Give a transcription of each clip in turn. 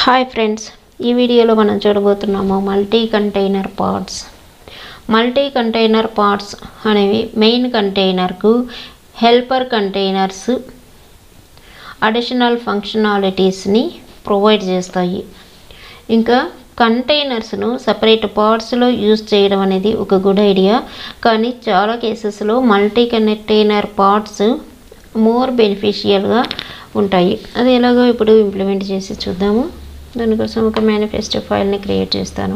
hi friends ఈ వీడియోలో మనం చూడబోతున్నాము multi container pods multi container pods అనేవి మెయిన్ కంటైనర్కు హెల్పర్ కంటైనర్స్ అడిషనల్ ఫంక్షనాలిటీస్ని ప్రొవైడ్ చేస్తాయి ఇంకా కంటైనర్స్ను సపరేట్ పార్ట్స్లో యూజ్ చేయడం అనేది ఒక గుడ్ ఐడియా కానీ చాలా కేసెస్లో మల్టీ కంటైనర్ పార్ట్స్ మోర్ బెనిఫిషియల్గా ఉంటాయి అది ఎలాగో ఇప్పుడు ఇంప్లిమెంట్ చేసి చూద్దాము దానికోసం ఒక మేనిఫెస్టో ఫైల్ని క్రియేట్ చేస్తాను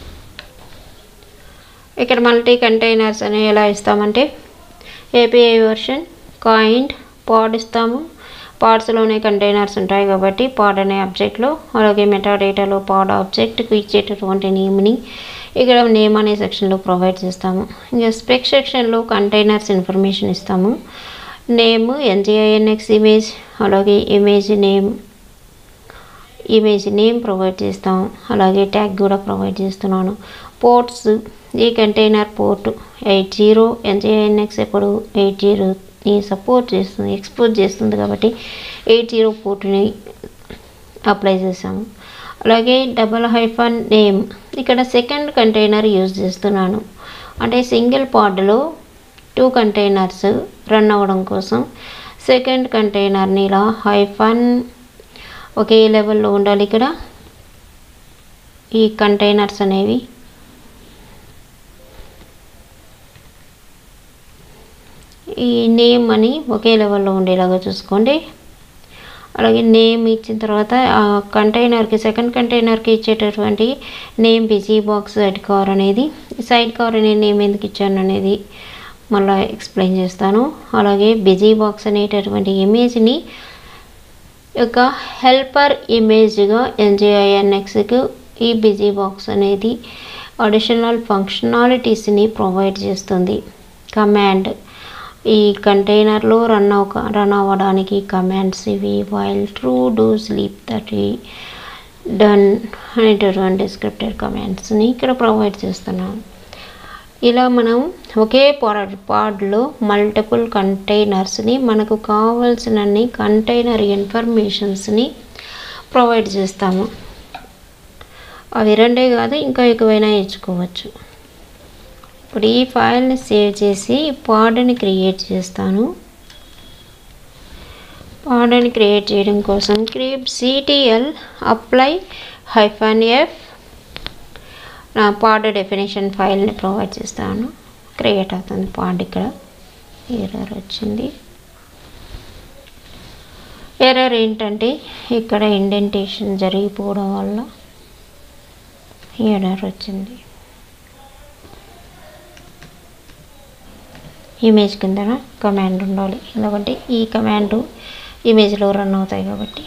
ఇక్కడ మల్టీ కంటైనర్స్ అనేవి ఎలా ఇస్తామంటే ఏపీఐ వర్షన్ కాయింట్ పాడ్ ఇస్తాము పాడ్స్లోనే కంటైనర్స్ ఉంటాయి కాబట్టి పాడ్ అనే ఆబ్జెక్ట్లో అలాగే మెటాడేటాలో పాడ్ ఆబ్జెక్ట్కి ఇచ్చేటటువంటి నేమ్ని ఇక్కడ నేమ్ అనే సెక్షన్లో ప్రొవైడ్ చేస్తాము ఇంకా స్పెక్ సెక్షన్లో కంటైనర్స్ ఇన్ఫర్మేషన్ ఇస్తాము నేమ్ ఎన్జిఐఎన్ఎక్స్ ఇమేజ్ అలాగే image name image name provide చేస్తాం అలాగే ట్యాగ్ కూడా ప్రొవైడ్ చేస్తున్నాను పోర్ట్స్ ఈ container port eight zero N G I N X ఎప్పుడు ఎయిట్ జీరోని సపోర్ట్ చేస్తుంది ఎక్స్పోజ్ చేస్తుంది కాబట్టి ఎయిట్ జీరో పోర్ట్ని అప్లై చేసాము అలాగే డబల్ హైఫన్ నేమ్ ఇక్కడ సెకండ్ కంటైనర్ యూజ్ చేస్తున్నాను అంటే సింగిల్ పాడ్లో టూ కంటైనర్స్ రన్ అవ్వడం కోసం సెకండ్ కంటైనర్ని ఇలా హైఫన్ ఒకే లెవెల్లో ఉండాలి ఇక్కడ ఈ కంటైనర్స్ అనేవి ఈ నేమ్ అని ఒకే లెవెల్లో ఉండేలాగా చూసుకోండి అలాగే నేమ్ ఇచ్చిన తర్వాత ఆ కంటైనర్కి సెకండ్ కంటైనర్కి ఇచ్చేటటువంటి name busybox sidecar అనేది సైడ్ కార్ అనే నేమ్ ఎందుకు ఇచ్చాను అనేది మళ్ళీ ఎక్స్ప్లెయిన్ చేస్తాను అలాగే బిజీ బాక్స్ అనేటటువంటి ఇమేజ్ని యొక్క హెల్పర్ ఇమేజ్గా ఎన్జేఐఎన్ఎక్స్కి ఈ బిజీ బాక్స్ అనేది అడిషనల్ ఫంక్షనాలిటీస్ని ప్రొవైడ్ చేస్తుంది కమాండ్ ఈ కంటైనర్లో రన్ అవ రన్ అవ్వడానికి కమాండ్స్ ఇవి while true do sleep that done అనేటటువంటి స్క్రిప్టెడ్ కమాండ్స్ని ఇక్కడ ప్రొవైడ్ చేస్తున్నాను ఇలా మనం ఒకే పాడ్ పాడ్లో మల్టిపుల్ కంటైనర్స్ని మనకు కావాల్సినన్ని కంటైనర్ ఇన్ఫర్మేషన్స్ని ప్రొవైడ్ చేస్తాము అవి రెండే కాదు ఇంకా ఎక్కువైనా ఇచ్చుకోవచ్చు ఇప్పుడు ఈ ఫైల్ని సేవ్ చేసి పాడ్ని క్రియేట్ చేస్తాను పాడ్ని క్రియేట్ చేయడం కోసం create C T L apply hyphen F నా పాడ్ డెఫినేషన్ ఫైల్ని ప్రొవైడ్ చేస్తాను క్రియేట్ అవుతుంది పాడ్ ఇక్కడ ఎర్రర్ వచ్చింది ఎర్రర్ ఏంటంటే ఇక్కడ ఇండెంటేషన్ జరిగిపోవడం వల్ల ఎర్రర్ వచ్చింది ఇమేజ్ కింద కమాండ్ ఉండాలి ఎందుకంటే ఈ కమాండ్ ఇమేజ్లో రన్ అవుతాయి కాబట్టి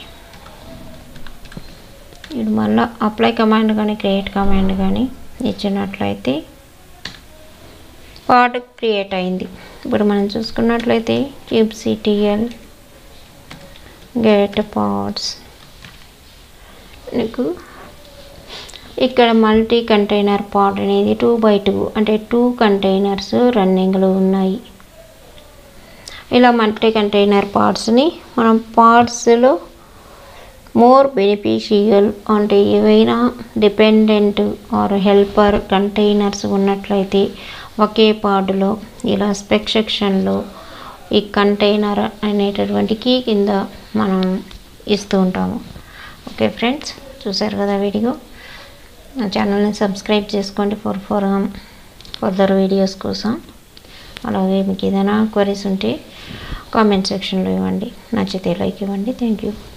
ఇది మళ్ళీ అప్లై కమాండ్ కానీ క్రియేట్ కమాండ్ కానీ ఇచ్చినట్లయితే పార్ట్ క్రియేట్ అయింది ఇప్పుడు మనం చూసుకున్నట్లయితే క్యూబ్ సిటిఎల్ గెట్ పార్ట్స్ నీకు ఇక్కడ మల్టీ కంటైనర్ పార్ట్ అనేది టూ బై టూ అంటే టూ కంటైనర్స్ రన్నింగ్లో ఉన్నాయి ఇలా మల్టీ కంటైనర్ పార్ట్స్ని మనం పార్ట్స్లో మోర్ బెనిఫిషియల్ అంటే ఏవైనా డిపెండెంట్ ఆర్ హెల్పర్ కంటైనర్స్ ఉన్నట్లయితే ఒకే పార్డులో ఇలా స్పెక్ సెక్షన్లో ఈ కంటైనర్ అనేటటువంటి కీ కింద మనం ఇస్తూ ఉంటాము ఓకే ఫ్రెండ్స్ చూసారు కదా వీడియో నా ఛానల్ని సబ్స్క్రైబ్ చేసుకోండి ఫర్ ఫర్ ఫర్దర్ వీడియోస్ కోసం అలాగే మీకు ఏదైనా క్వరీస్ ఉంటే కామెంట్ సెక్షన్లో ఇవ్వండి నచ్చితే లైక్ ఇవ్వండి థ్యాంక్ యూ